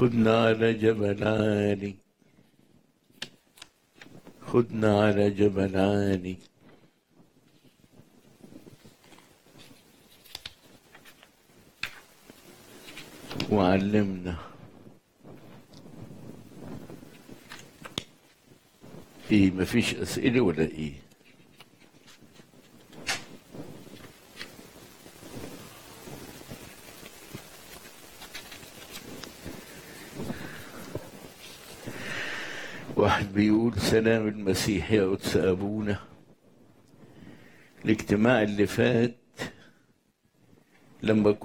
خذنا على جبل عالي خذنا على جبل عالي وعلمنا ايه مفيش اسئله ولا ايه واحد بيقول سلام المسيح يا قدس ابونا الاجتماع اللي فات لما